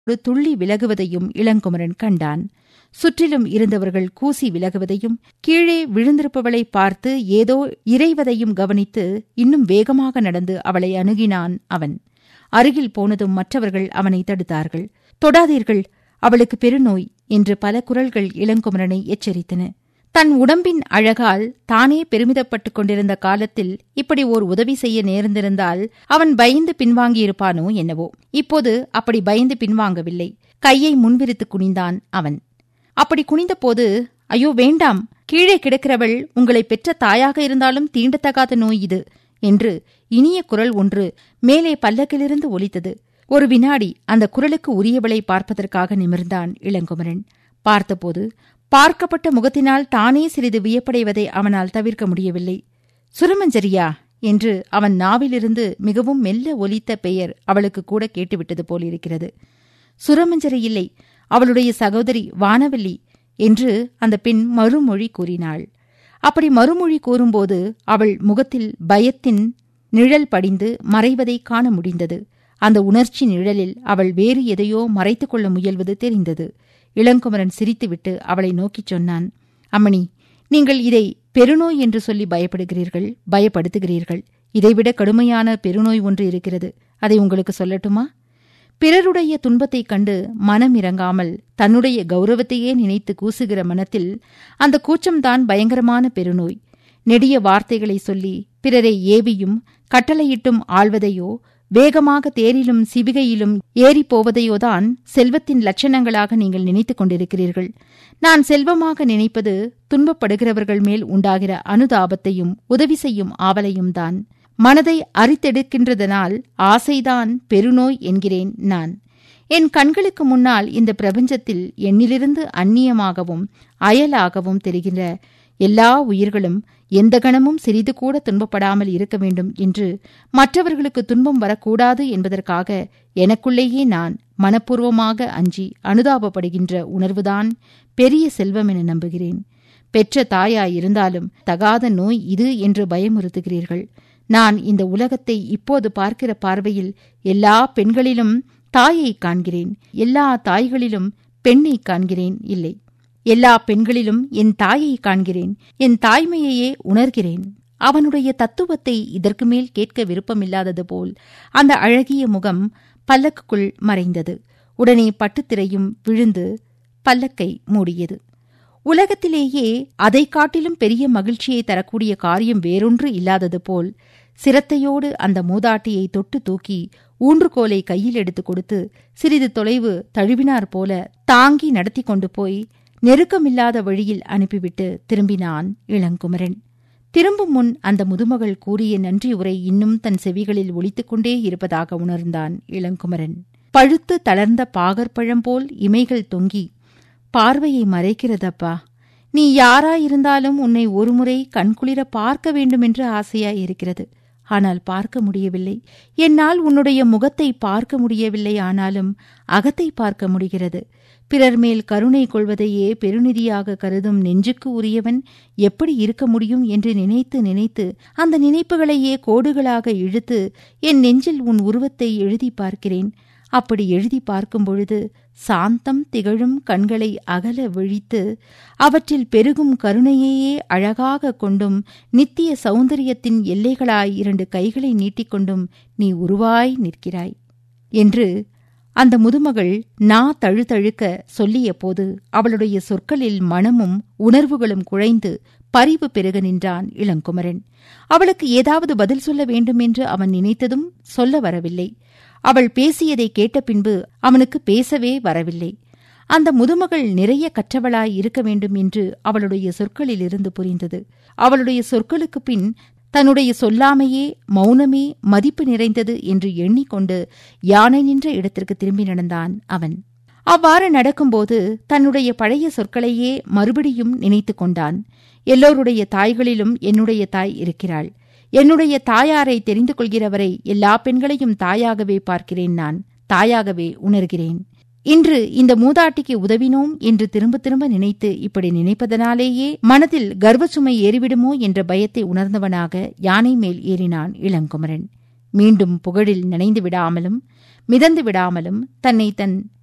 துள்ளி விலகுவதையும் இளங்குமரன் கண்டான் சுற்றிலும் இருந்தவர்கள் கூசி விலகுவதையும் கீழே விழுந்திருப்பவளை பார்த்து ஏதோ இறைவதையும் கவனித்து இன்னும் வேகமாக நடந்து அவளை அணுகினான் அவன் அருகில் போனதும் மற்றவர்கள் அவனை தடுத்தார்கள் தொடாதீர்கள் அவளுக்கு பெருநோய் என்று பல குரல்கள் இளங்குமரனை எச்சரித்தன தன் உடம்பின் அழகால் தானே பெருமிதப்பட்டுக் கொண்டிருந்த காலத்தில் இப்படி ஓர் உதவி செய்ய நேர்ந்திருந்தால் அவன் பயந்து பின்வாங்கியிருப்பானோ என்னவோ இப்போது அப்படி பயந்து பின்வாங்கவில்லை கையை முன்விரித்து குனிந்தான் அவன் அப்படி குனிந்தபோது ஐயோ வேண்டாம் கீழே கிடக்கிறவள் உங்களை பெற்ற தாயாக இருந்தாலும் தீண்டத்தகாத நோய் இது என்று இனிய குரல் ஒன்று மேலே பல்லக்கிலிருந்து ஒலித்தது ஒரு வினாடி அந்த குரலுக்கு உரியவளை பார்ப்பதற்காக நிமிர்ந்தான் இளங்குமரன் பார்த்தபோது பார்க்கப்பட்ட முகத்தினால் தானே சிறிது வியப்படைவதை அவனால் தவிர்க்க முடியவில்லை சுரமஞ்சரியா என்று அவன் நாவிலிருந்து மிகவும் மெல்ல ஒலித்த பெயர் அவளுக்கு கூட கேட்டுவிட்டது போலிருக்கிறது சுரமஞ்சரி இல்லை அவளுடைய சகோதரி வானவல்லி என்று அந்த பெண் மறுமொழி கூறினாள் அப்படி மறுமொழி கூறும்போது அவள் முகத்தில் பயத்தின் நிழல் படிந்து மறைவதை காண முடிந்தது அந்த உணர்ச்சி நிழலில் அவள் வேறு எதையோ மறைத்துக் கொள்ள முயல்வது தெரிந்தது இளங்குமரன் சிரித்துவிட்டு அவளை நோக்கிச் சொன்னான் அம்மணி நீங்கள் இதை பெருநோய் என்று சொல்லி பயப்படுகிறீர்கள் பயப்படுத்துகிறீர்கள் இதைவிட கடுமையான பெருநோய் ஒன்று இருக்கிறது அதை உங்களுக்கு சொல்லட்டுமா பிறருடைய துன்பத்தைக் கண்டு மனம் இறங்காமல் தன்னுடைய கௌரவத்தையே நினைத்து கூசுகிற மனத்தில் அந்த கூச்சம்தான் பயங்கரமான பெருநோய் நெடிய வார்த்தைகளை சொல்லி பிறரை ஏவியும் கட்டளையிட்டும் ஆள்வதையோ வேகமாக தேரிலும் சிவிகையிலும் ஏறிப் போவதையோதான் செல்வத்தின் லட்சணங்களாக நீங்கள் நினைத்துக் கொண்டிருக்கிறீர்கள் நான் செல்வமாக நினைப்பது துன்பப்படுகிறவர்கள் மேல் உண்டாகிற அனுதாபத்தையும் உதவி செய்யும் ஆவலையும் தான் மனதை அரித்தெடுக்கின்றதனால் ஆசைதான் பெருநோய் என்கிறேன் நான் என் கண்களுக்கு முன்னால் இந்த பிரபஞ்சத்தில் என்னிலிருந்து அந்நியமாகவும் அயலாகவும் தெரிகின்ற எல்லா உயிர்களும் எந்த கணமும் சிறிது கூட துன்பப்படாமல் இருக்க வேண்டும் என்று மற்றவர்களுக்கு துன்பம் வரக்கூடாது என்பதற்காக எனக்குள்ளேயே நான் மனப்பூர்வமாக அஞ்சி அனுதாபப்படுகின்ற உணர்வுதான் பெரிய செல்வம் என நம்புகிறேன் பெற்ற தாயாயிருந்தாலும் தகாத நோய் இது என்று பயமுறுத்துகிறீர்கள் நான் இந்த உலகத்தை இப்போது பார்க்கிற பார்வையில் எல்லா பெண்களிலும் தாயை காண்கிறேன் எல்லா தாய்களிலும் பெண்ணை காண்கிறேன் இல்லை எல்லா பெண்களிலும் என் தாயை காண்கிறேன் என் தாய்மையையே உணர்கிறேன் அவனுடைய தத்துவத்தை இதற்கு மேல் கேட்க விருப்பமில்லாதது போல் அந்த அழகிய முகம் பல்லக்குக்குள் மறைந்தது உடனே பட்டுத்திரையும் விழுந்து பல்லக்கை மூடியது உலகத்திலேயே அதை காட்டிலும் பெரிய மகிழ்ச்சியை தரக்கூடிய காரியம் வேறொன்று இல்லாதது போல் சிரத்தையோடு அந்த மூதாட்டியை தொட்டு தூக்கி ஊன்றுகோலை கையில் எடுத்துக் கொடுத்து சிறிது தொலைவு தழுவினார் போல தாங்கி நடத்தி கொண்டு போய் நெருக்கமில்லாத வழியில் அனுப்பிவிட்டு திரும்பினான் இளங்குமரன் திரும்பும் முன் அந்த முதுமகள் கூறிய நன்றி உரை இன்னும் தன் செவிகளில் ஒலித்துக் கொண்டே இருப்பதாக உணர்ந்தான் இளங்குமரன் பழுத்து தளர்ந்த பாகற்பழம் போல் இமைகள் தொங்கி பார்வையை மறைக்கிறதப்பா நீ யாராயிருந்தாலும் உன்னை ஒருமுறை கண்குளிர பார்க்க வேண்டுமென்று ஆசையாயிருக்கிறது ஆனால் பார்க்க முடியவில்லை என்னால் உன்னுடைய முகத்தை பார்க்க முடியவில்லை ஆனாலும் அகத்தை பார்க்க முடிகிறது பிறர் மேல் கருணை கொள்வதையே பெருநிதியாக கருதும் நெஞ்சுக்கு உரியவன் எப்படி இருக்க முடியும் என்று நினைத்து நினைத்து அந்த நினைப்புகளையே கோடுகளாக இழுத்து என் நெஞ்சில் உன் உருவத்தை எழுதி பார்க்கிறேன் அப்படி எழுதி பார்க்கும் பொழுது சாந்தம் திகழும் கண்களை அகல விழித்து அவற்றில் பெருகும் கருணையையே அழகாக கொண்டும் நித்திய சௌந்தரியத்தின் எல்லைகளாய் இரண்டு கைகளை நீட்டிக்கொண்டும் நீ உருவாய் நிற்கிறாய் என்று அந்த முதுமகள் நா தழுதழுக்க சொல்லிய போது அவளுடைய சொற்களில் மனமும் உணர்வுகளும் குழைந்து பரிவு பெருக நின்றான் இளங்குமரன் அவளுக்கு ஏதாவது பதில் சொல்ல வேண்டும் என்று அவன் நினைத்ததும் சொல்ல வரவில்லை அவள் பேசியதை கேட்ட பின்பு அவனுக்கு பேசவே வரவில்லை அந்த முதுமகள் நிறைய கற்றவளாய் இருக்க வேண்டும் என்று அவளுடைய சொற்களிலிருந்து புரிந்தது அவளுடைய சொற்களுக்கு பின் தன்னுடைய சொல்லாமையே மௌனமே மதிப்பு நிறைந்தது என்று எண்ணிக்கொண்டு யானை நின்ற இடத்திற்கு திரும்பி நடந்தான் அவன் அவ்வாறு நடக்கும்போது தன்னுடைய பழைய சொற்களையே மறுபடியும் நினைத்து கொண்டான் எல்லோருடைய தாய்களிலும் என்னுடைய தாய் இருக்கிறாள் என்னுடைய தாயாரை தெரிந்து கொள்கிறவரை எல்லா பெண்களையும் தாயாகவே பார்க்கிறேன் நான் தாயாகவே உணர்கிறேன் இன்று இந்த மூதாட்டிக்கு உதவினோம் என்று திரும்ப திரும்ப நினைத்து இப்படி நினைப்பதனாலேயே மனதில் கர்வச்சுமை ஏறிவிடுமோ என்ற பயத்தை உணர்ந்தவனாக யானை மேல் ஏறினான் இளங்குமரன் மீண்டும் புகழில் நனைந்து விடாமலும் மிதந்து விடாமலும் தன்னை தன்